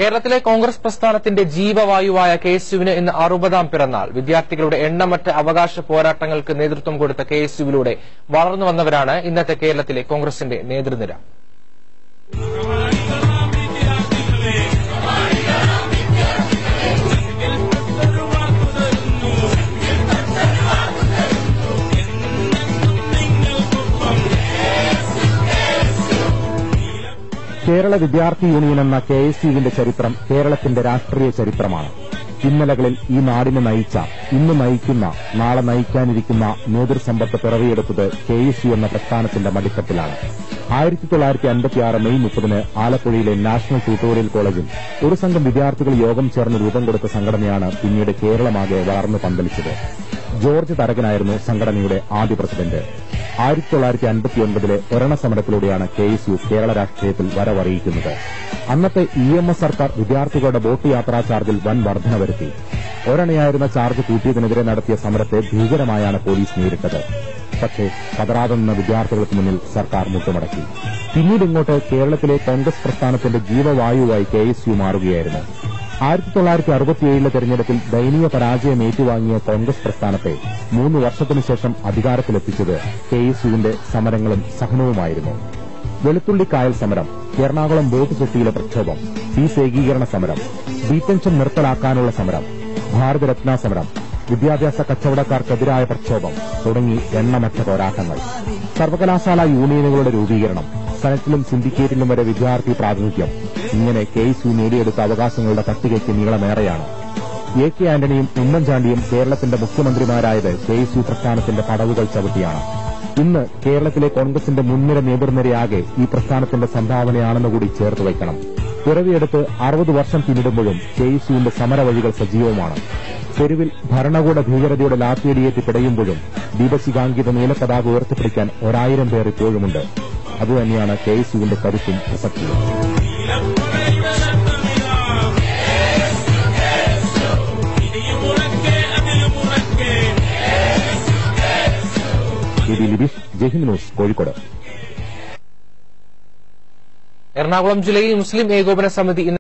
കേരളത്തിലെ കോൺഗ്രസ് പ്രസ്ഥാനത്തിന്റെ ജീവവായുവായ K S യുവിന് ഇന്ന് അറുപതാം പിറന്നാൾ വിദ്യാർത്ഥികളുടെ എണ്ണമറ്റ അവകാശ പോരാട്ടങ്ങൾക്ക് നേതൃത്വം കൊടുത്ത കെ എസ് യുവിലൂടെ വളർന്നു വന്നവരാണ് ഇന്നത്തെ കേരളത്തിലെ കോൺഗ്രസിന്റെ നേതൃനിര കേരള വിദ്യാർത്ഥി യൂണിയൻ എന്ന കെ എസ് യുവിന്റെ ചരിത്രം കേരളത്തിന്റെ രാഷ്ട്രീയ ചരിത്രമാണ് ഇന്നലകളിൽ ഈ നാടിനെ നയിച്ച ഇന്ന് നയിക്കുന്ന നാളെ നയിക്കാനിരിക്കുന്ന നേതൃസമ്പത്ത് പിറവിയെടുത്തത് കെ എസ് യു എന്ന പ്രസ്ഥാനത്തിന്റെ മടിത്തട്ടിലാണ് ആയിരത്തി തൊള്ളായിരത്തി അൻപത്തിയാറ് മെയ് മുപ്പതിന് ആലപ്പുഴയിലെ നാഷണൽ ട്യൂട്ടോറിയൽ കോളേജിൽ ഒരു സംഘം വിദ്യാർത്ഥികൾ യോഗം ചേർന്ന് രൂപം കൊടുത്ത സംഘടനയാണ് പിന്നീട് കേരളമാകെ വളർന്നു പന്തലിച്ചത് ജോർജ് തരകനായിരുന്നു സംഘടനയുടെ ആദ്യ പ്രസിഡന്റ് ആയിരത്തി തൊള്ളായിരത്തി അൻപത്തിയൊൻപതിലെ ഒരണ സമരത്തിലൂടെയാണ് കെ എസ് യു കേരള രാഷ്ട്രീയത്തിൽ വരവറിയിക്കുന്നത് അന്നത്തെ ഇ എം എസ് സർക്കാർ വിദ്യാർത്ഥികളുടെ ബോട്ട് യാത്രാ ചാർജിൽ വൻ വർധന വരുത്തി ഒരണയായിരുന്ന ചാർജ് കൂട്ടിയതിനെതിരെ നടത്തിയ സമരത്തെ ഭീകരമായാണ് പോലീസ് നേരിട്ടത് പക്ഷേ പതറാതെ നിന്ന വിദ്യാർത്ഥികൾക്ക് മുന്നിൽ സർക്കാർ മുട്ടുമടക്കി പിന്നീട് ഇങ്ങോട്ട് കേരളത്തിലെ കോൺഗ്രസ് പ്രസ്ഥാനത്തിന്റെ ജീവവായുവായി കെ എസ് യു മാറുകയായിരുന്നു ആയിരത്തി തൊള്ളായിരത്തി അറുപത്തിയേഴിലെ തെരഞ്ഞെടുപ്പിൽ ദയനീയ പരാജയം ഏറ്റുവാങ്ങിയ കോൺഗ്രസ് പ്രസ്ഥാനത്തെ മൂന്ന് വർഷത്തിനു ശേഷം അധികാരത്തിലെത്തിച്ചത് കെ എസ് യുവിന്റെ സമരങ്ങളും സഹനവുമായിരുന്നു വെളുത്തുള്ളി കായൽ സമരം എറണാകുളം ബോട്ട് ചെട്ടിയിലെ പ്രക്ഷോഭം ഫീസ് ഏകീകരണ സമരം ഡീറ്റൻഷൻ നിർത്തലാക്കാനുള്ള സമരം ഭാരതരത്ന സമരം വിദ്യാഭ്യാസ കച്ചവടക്കാർക്കെതിരായ പ്രക്ഷോഭം തുടങ്ങി എണ്ണമറ്റ പോരാട്ടങ്ങൾ സർവകലാശാല യൂണിയനുകളുടെ രൂപീകരണം സെനറ്റിലും സിൻഡിക്കേറ്റിലും വരെ വിദ്യാർത്ഥി പ്രാതിനിധ്യം ഇങ്ങനെ കെ എസ് യു നേടിയെടുത്ത അവകാശങ്ങളുടെ പട്ടികയ്ക്ക് നീളമേറെയാണ് എ കെ ആന്റണിയും ഉമ്മൻചാണ്ടിയും കേരളത്തിന്റെ മുഖ്യമന്ത്രിമാരായത് കെ എസ് യു പ്രസ്ഥാനത്തിന്റെ പടവുകൾ ചവിട്ടിയാണ് ഇന്ന് കേരളത്തിലെ കോൺഗ്രസിന്റെ മുൻനിര നേതൃനിരയാകെ ഈ പ്രസ്ഥാനത്തിന്റെ സംഭാവനയാണെന്ന് കൂടി ചേർത്ത് വയ്ക്കണം പിറവിയെടുത്ത് അറുപത് വർഷം പിന്നിടുമ്പോഴും കെ എസ് യുവിന്റെ സമരവഴികൾ സജീവമാണ് തെരുവിൽ ഭരണകൂട ഭീകരതയുടെ ലാത്തിയടിയേറ്റ് പിടയുമ്പോഴും ദീപശികാങ്കിത നീലപതാക ഉയർത്തിപ്പിടിക്കാൻ ഒരായിരം പേർ ഇപ്പോഴുമുണ്ട് അതുതന്നെയാണ് കെ എസ് യുവിന്റെ കരുത്തും പ്രസക്തിയും E D Libeesh Jahin news Kozhikode Ernakulam ജില്ലയിൽ മുസ്ലിം ഏകോപന സമിതി ഇന്ന്